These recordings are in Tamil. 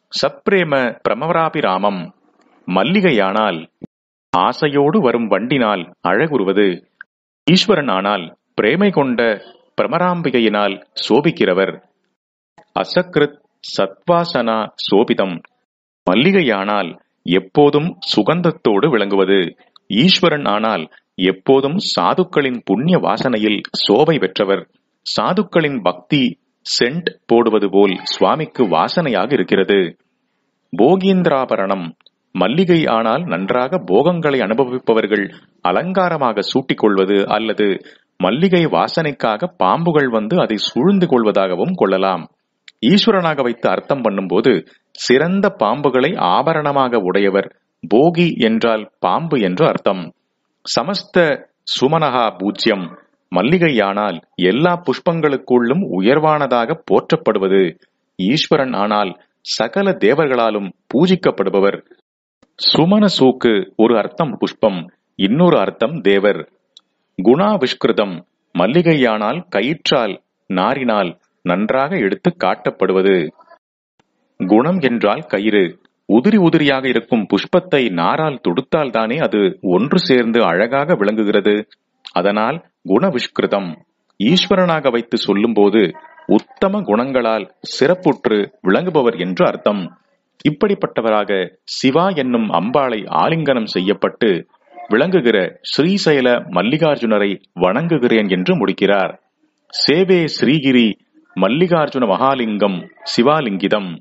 சப்ரேம பிரமராபிராமம் மல்லிகையானால் ஆசையோடு வரும் வண்டினால் அழகுறுவது ஈஸ்வரன் ஆனால் பிரேமை கொண்ட பிரமராம்பிகையினால் சோபிக்கிறவர் அசக்ருத் சத்வாசனா சோபிதம் மல்லிகையானால் எப்போதும் சுகந்தத்தோடு விளங்குவது ஈஸ்வரன் ஆனால் எப்போதும் சாதுக்களின் புண்ணிய வாசனையில் சோபை பெற்றவர் சாதுக்களின் பக்தி சென்ட் போடுவது போல் சுவாமிக்கு வாசனையாக இருக்கிறது போகீந்திராபரணம் மல்லிகை ஆனால் நன்றாக போகங்களை அனுபவிப்பவர்கள் அலங்காரமாக சூட்டிக் கொள்வது அல்லது மல்லிகை வாசனைக்காக பாம்புகள் வந்து அதை சூழ்ந்து கொள்வதாகவும் கொள்ளலாம் ஈஸ்வரனாக வைத்து அர்த்தம் பண்ணும்போது சிறந்த பாம்புகளை ஆபரணமாக உடையவர் போகி என்றால் பாம்பு என்று அர்த்தம் சமஸ்த சுமனகா பூஜ்யம் மல்லிகையானால் எல்லா புஷ்பங்களுக்குள்ளும் உயர்வானதாக போற்றப்படுவது ஈஸ்வரன் ஆனால் சகல தேவர்களாலும் பூஜிக்கப்படுபவர் சுமன சூக்கு ஒரு அர்த்தம் புஷ்பம் இன்னொரு அர்த்தம் தேவர் குணாவிஷ்கிருதம் மல்லிகையானால் கயிற்றால் நாரினால் நன்றாக எடுத்து காட்டப்படுவது குணம் என்றால் கயிறு உதிரி உதிரியாக இருக்கும் புஷ்பத்தை நாரால் தொடுத்தால் தானே அது ஒன்று சேர்ந்து அழகாக விளங்குகிறது அதனால் குணவிஷ்கிருதம் ஈஸ்வரனாக வைத்து சொல்லும்போது உத்தம குணங்களால் சிறப்புற்று விளங்குபவர் என்று அர்த்தம் இப்படிப்பட்டவராக சிவா என்னும் அம்பாளை ஆலிங்கனம் செய்யப்பட்டு விளங்குகிற ஸ்ரீசைல மல்லிகார்ஜுனரை வணங்குகிறேன் என்று முடிக்கிறார் சேவே ஸ்ரீகிரி மல்லிகார்ஜுன மகாலிங்கம் சிவாலிங்கிதம்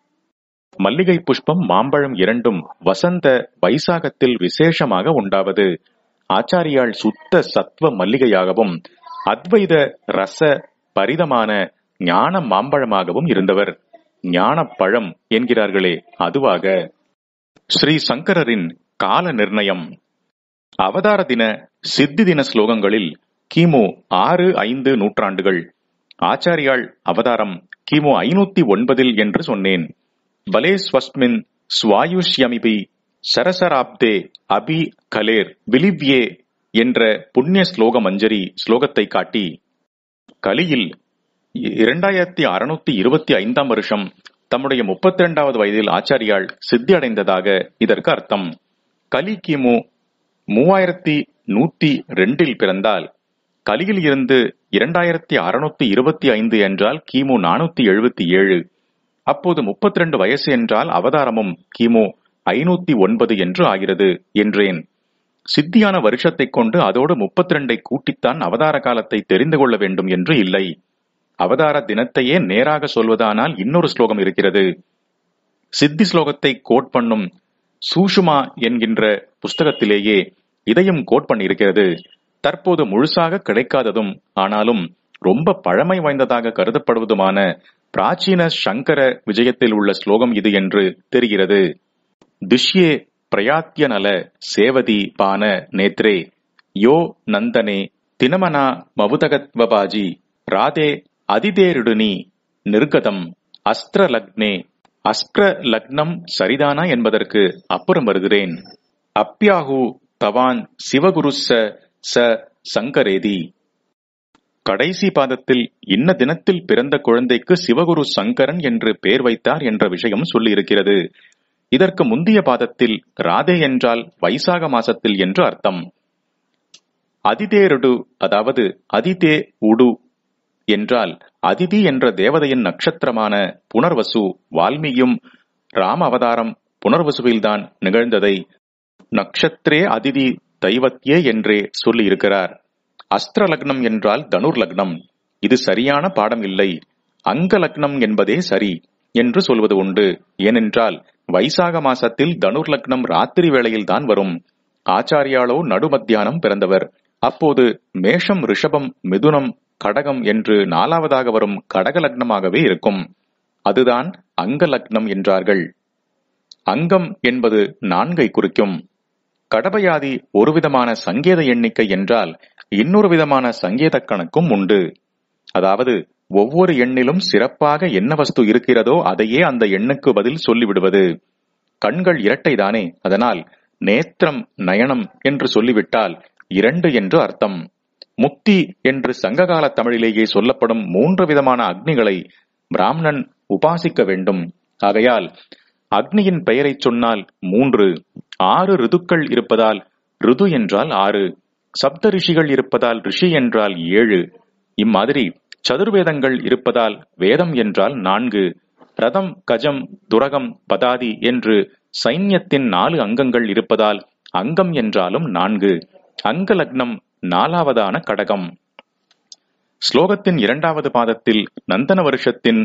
மல்லிகை புஷ்பம் மாம்பழம் இரண்டும் வசந்த வைசாகத்தில் விசேஷமாக உண்டாவது ஆச்சாரியால் சுத்த சத்வ மல்லிகையாகவும் அத்வைத ரச பரிதமான ஞான மாம்பழமாகவும் இருந்தவர் ஞானப்பழம் என்கிறார்களே அதுவாக ஸ்ரீ சங்கரரின் கால நிர்ணயம் அவதார தின சித்தி தின ஸ்லோகங்களில் கிமு ஆறு ஐந்து நூற்றாண்டுகள் ஆச்சாரியாள் அவதாரம் கிமு ஐநூத்தி ஒன்பதில் என்று சொன்னேன் பலே ஸ்வஸ்மின் ஸ்வாயுஷ்யமிபி சரசராப்தே அபி கலேர் விலிவ்யே என்ற புண்ணிய ஸ்லோக மஞ்சரி ஸ்லோகத்தை காட்டி கலியில் இரண்டாயிரத்தி அறுநூத்தி இருபத்தி ஐந்தாம் வருஷம் தம்முடைய முப்பத்தி இரண்டாவது வயதில் ஆச்சாரியால் சித்தி அடைந்ததாக இதற்கு அர்த்தம் கலி கிமு மூவாயிரத்தி நூத்தி ரெண்டில் பிறந்தால் கலியில் இருந்து இரண்டாயிரத்தி அறுநூத்தி இருபத்தி ஐந்து என்றால் கிமு நானூத்தி எழுபத்தி ஏழு அப்போது முப்பத்தி ரெண்டு வயசு என்றால் அவதாரமும் கிமு ஐநூத்தி ஒன்பது என்று ஆகிறது என்றேன் சித்தியான வருஷத்தைக் கொண்டு அதோடு முப்பத்தி ரெண்டை கூட்டித்தான் அவதார காலத்தை தெரிந்து கொள்ள வேண்டும் என்று இல்லை அவதார தினத்தையே நேராக சொல்வதானால் இன்னொரு ஸ்லோகம் இருக்கிறது சித்தி ஸ்லோகத்தை கோட் பண்ணும் சூஷுமா என்கின்ற புஸ்தகத்திலேயே இதையும் கோட் பண்ணியிருக்கிறது தற்போது முழுசாக கிடைக்காததும் ஆனாலும் ரொம்ப பழமை வாய்ந்ததாக கருதப்படுவதுமான பிராச்சீன சங்கர விஜயத்தில் உள்ள ஸ்லோகம் இது என்று தெரிகிறது துஷ்யே பிரயாத்திய நல சேவதி பான நேத்ரே யோ நந்தனே தினமனா மவுதகத்வபாஜி ராதே அதிதேருடுனி நிர்கதம் அஸ்திர லக்னே அஸ்திர லக்னம் சரிதானா என்பதற்கு அப்புறம் வருகிறேன் அப்யாகு தவான் சிவகுருச ச சங்கரேதி கடைசி பாதத்தில் இன்ன தினத்தில் பிறந்த குழந்தைக்கு சிவகுரு சங்கரன் என்று பெயர் வைத்தார் என்ற விஷயம் சொல்லியிருக்கிறது இதற்கு முந்திய பாதத்தில் ராதே என்றால் வைசாக மாசத்தில் என்று அர்த்தம் அதிதேருடு அதாவது அதிதே உடு என்றால் அதிதி என்ற தேவதையின் நட்சத்திரமான புனர்வசு வால்மீகியும் ராம அவதாரம் புனர்வசுவில்தான் நிகழ்ந்ததை நக்ஷத்ரே அதிதி தைவத்தியே என்றே சொல்லி இருக்கிறார் அஸ்திர லக்னம் என்றால் தனுர் லக்னம் இது சரியான பாடம் இல்லை அங்க லக்னம் என்பதே சரி என்று சொல்வது உண்டு ஏனென்றால் வைசாக மாசத்தில் தனுர் லக்னம் ராத்திரி வேளையில் தான் வரும் ஆச்சாரியாலோ நடுமத்தியானம் பிறந்தவர் அப்போது மேஷம் ரிஷபம் மிதுனம் கடகம் என்று நாலாவதாக வரும் கடக லக்னமாகவே இருக்கும் அதுதான் அங்க லக்னம் என்றார்கள் அங்கம் என்பது நான்கை குறிக்கும் கடபயாதி ஒரு விதமான சங்கேத எண்ணிக்கை என்றால் இன்னொரு விதமான சங்கேத கணக்கும் உண்டு அதாவது ஒவ்வொரு எண்ணிலும் சிறப்பாக என்ன வஸ்து இருக்கிறதோ அதையே அந்த எண்ணுக்கு பதில் சொல்லிவிடுவது கண்கள் இரட்டைதானே அதனால் நேத்திரம் நயனம் என்று சொல்லிவிட்டால் இரண்டு என்று அர்த்தம் முக்தி என்று சங்ககால தமிழிலேயே சொல்லப்படும் மூன்று விதமான அக்னிகளை பிராமணன் உபாசிக்க வேண்டும் ஆகையால் அக்னியின் பெயரைச் சொன்னால் மூன்று ஆறு ரிதுக்கள் இருப்பதால் ரிது என்றால் ஆறு சப்த ரிஷிகள் இருப்பதால் ரிஷி என்றால் ஏழு இம்மாதிரி சதுர்வேதங்கள் இருப்பதால் வேதம் என்றால் நான்கு ரதம் கஜம் துரகம் பதாதி என்று சைன்யத்தின் நாலு அங்கங்கள் இருப்பதால் அங்கம் என்றாலும் நான்கு அங்க லக்னம் நாலாவதான கடகம் ஸ்லோகத்தின் இரண்டாவது பாதத்தில் நந்தன வருஷத்தின்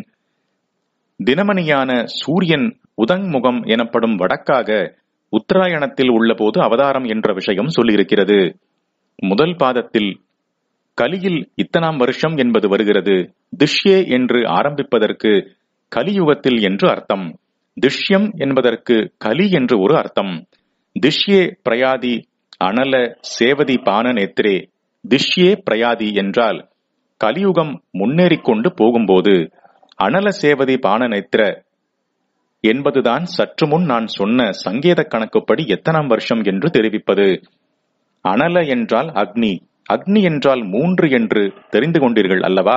தினமணியான சூரியன் உதங்முகம் எனப்படும் வடக்காக உத்தராயணத்தில் உள்ளபோது அவதாரம் என்ற விஷயம் சொல்லியிருக்கிறது முதல் பாதத்தில் கலியில் இத்தனாம் வருஷம் என்பது வருகிறது திஷ்யே என்று ஆரம்பிப்பதற்கு கலியுகத்தில் என்று அர்த்தம் திஷ்யம் என்பதற்கு கலி என்று ஒரு அர்த்தம் திஷ்யே பிரயாதி அனல சேவதி பான நேத்திரே திஷ்யே பிரயாதி என்றால் கலியுகம் முன்னேறிக் கொண்டு போகும்போது அனல சேவதி பான நேத்திர என்பதுதான் சற்று முன் நான் சொன்ன சங்கேத கணக்குப்படி எத்தனாம் வருஷம் என்று தெரிவிப்பது அனல என்றால் அக்னி அக்னி என்றால் மூன்று என்று தெரிந்து கொண்டீர்கள் அல்லவா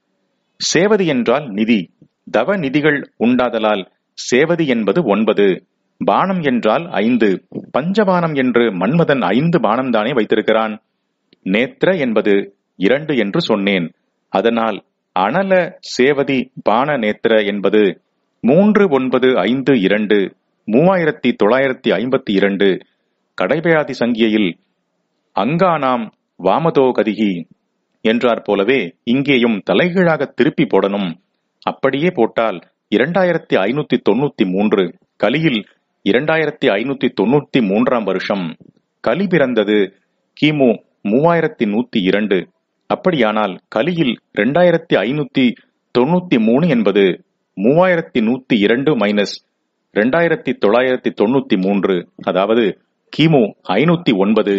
சேவதி என்றால் நிதி தவ நிதிகள் உண்டாதலால் சேவதி என்பது ஒன்பது பானம் என்றால் ஐந்து பஞ்சபானம் என்று மன்மதன் ஐந்து பானம் தானே வைத்திருக்கிறான் நேத்திர என்பது இரண்டு என்று சொன்னேன் அதனால் அனல சேவதி பான நேத்திர என்பது மூன்று ஒன்பது ஐந்து இரண்டு மூவாயிரத்தி தொள்ளாயிரத்தி ஐம்பத்தி இரண்டு கடைபயாதி சங்கியில் அங்கானாம் வாமதோ கதிகி என்றார் போலவே இங்கேயும் தலைகீழாக திருப்பி போடணும் அப்படியே போட்டால் இரண்டாயிரத்தி ஐநூத்தி தொண்ணூத்தி மூன்று கலியில் இரண்டாயிரத்தி ஐநூத்தி தொண்ணூத்தி மூன்றாம் வருஷம் கலி பிறந்தது கிமு மூவாயிரத்தி நூத்தி இரண்டு அப்படியானால் கலியில் இரண்டாயிரத்தி ஐநூத்தி தொண்ணூத்தி மூணு என்பது மூவாயிரத்தி நூத்தி இரண்டு மைனஸ் இரண்டாயிரத்தி தொள்ளாயிரத்தி தொண்ணூத்தி மூன்று அதாவது கிமு ஐநூத்தி ஒன்பது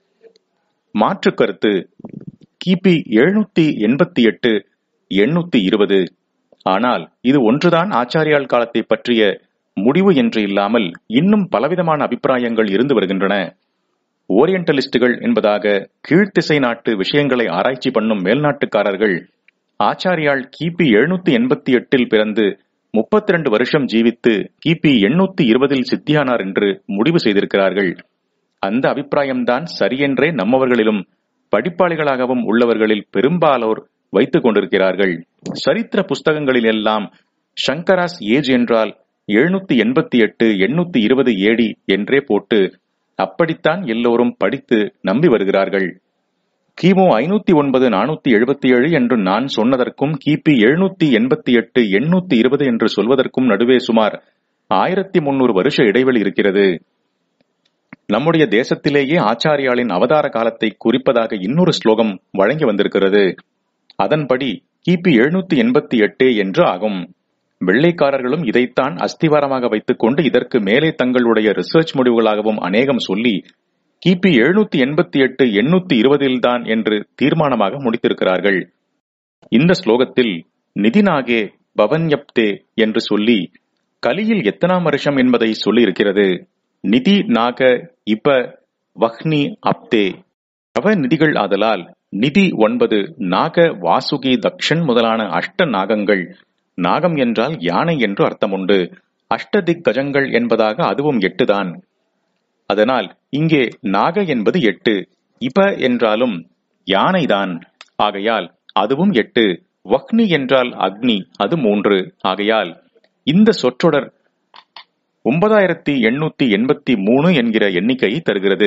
மாற்று கருத்து கிபி எழுநூத்தி எண்பத்தி எட்டு எண்ணூத்தி இருபது ஆனால் இது ஒன்றுதான் ஆச்சாரியால் காலத்தை பற்றிய முடிவு என்று இல்லாமல் இன்னும் பலவிதமான அபிப்பிராயங்கள் இருந்து வருகின்றன ஓரியண்டலிஸ்டுகள் என்பதாக கீழ்த்திசை நாட்டு விஷயங்களை ஆராய்ச்சி பண்ணும் மேல்நாட்டுக்காரர்கள் ஆச்சாரியால் கிபி எழுநூத்தி எண்பத்தி எட்டில் பிறந்து முப்பத்தி ரெண்டு வருஷம் ஜீவித்து கிபி எண்ணூத்தி இருபதில் சித்தியானார் என்று முடிவு செய்திருக்கிறார்கள் அந்த அபிப்பிராயம்தான் சரியென்றே நம்மவர்களிலும் படிப்பாளிகளாகவும் உள்ளவர்களில் பெரும்பாலோர் வைத்துக் கொண்டிருக்கிறார்கள் சரித்திர புஸ்தகங்களில் எல்லாம் சங்கராஸ் ஏஜ் என்றால் எழுநூத்தி எண்பத்தி எட்டு எண்ணூத்தி இருபது ஏடி என்றே போட்டு அப்படித்தான் எல்லோரும் படித்து நம்பி வருகிறார்கள் கிமு ஐநூத்தி ஒன்பது நானூத்தி எழுபத்தி ஏழு என்று நான் சொன்னதற்கும் கிபி எழுநூத்தி எண்பத்தி எட்டு எண்ணூத்தி இருபது என்று சொல்வதற்கும் நடுவே சுமார் ஆயிரத்தி முன்னூறு வருஷ இடைவெளி இருக்கிறது நம்முடைய தேசத்திலேயே ஆச்சாரியாளின் அவதார காலத்தை குறிப்பதாக இன்னொரு ஸ்லோகம் வழங்கி வந்திருக்கிறது அதன்படி கிபி எழுநூத்தி எண்பத்தி எட்டு என்று ஆகும் வெள்ளைக்காரர்களும் இதைத்தான் அஸ்திவாரமாக வைத்துக் கொண்டு இதற்கு மேலே தங்களுடைய ரிசர்ச் முடிவுகளாகவும் அநேகம் சொல்லி கிபி எழுநூத்தி எண்பத்தி எட்டு எண்ணூத்தி இருபதில்தான் என்று தீர்மானமாக முடித்திருக்கிறார்கள் இந்த ஸ்லோகத்தில் நிதிநாகே பவன்யப்தே என்று சொல்லி கலியில் எத்தனாம் வருஷம் என்பதை சொல்லி இருக்கிறது நிதி நாக இப்ப வஹ்னி அப்தே அவ நிதிகள் ஆதலால் நிதி ஒன்பது நாக வாசுகி தக்ஷன் முதலான அஷ்ட நாகங்கள் நாகம் என்றால் யானை என்று அர்த்தமுண்டு அஷ்டதிக் கஜங்கள் என்பதாக அதுவும் எட்டுதான் அதனால் இங்கே நாக என்பது எட்டு இப என்றாலும் யானைதான் ஆகையால் அதுவும் எட்டு வக்னி என்றால் அக்னி அது மூன்று ஆகையால் இந்த சொற்றொடர் ஒன்பதாயிரத்தி எண்ணூத்தி எண்பத்தி மூணு என்கிற எண்ணிக்கையை தருகிறது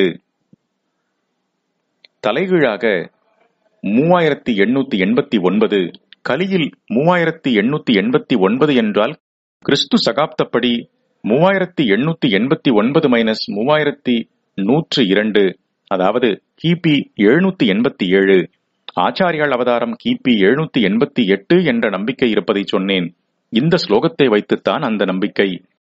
தலைகீழாக மூவாயிரத்தி எண்ணூத்தி எண்பத்தி ஒன்பது கலியில் மூவாயிரத்தி எண்ணூத்தி எண்பத்தி ஒன்பது என்றால் கிறிஸ்து சகாப்தப்படி மூவாயிரத்தி எண்ணூத்தி எண்பத்தி ஒன்பது மைனஸ் மூவாயிரத்தி நூற்று இரண்டு அதாவது கிபி எழுநூத்தி எண்பத்தி ஏழு ஆச்சாரியால் அவதாரம் கிபி எழுநூத்தி எண்பத்தி எட்டு என்ற நம்பிக்கை இருப்பதை சொன்னேன் இந்த ஸ்லோகத்தை வைத்துத்தான் அந்த நம்பிக்கை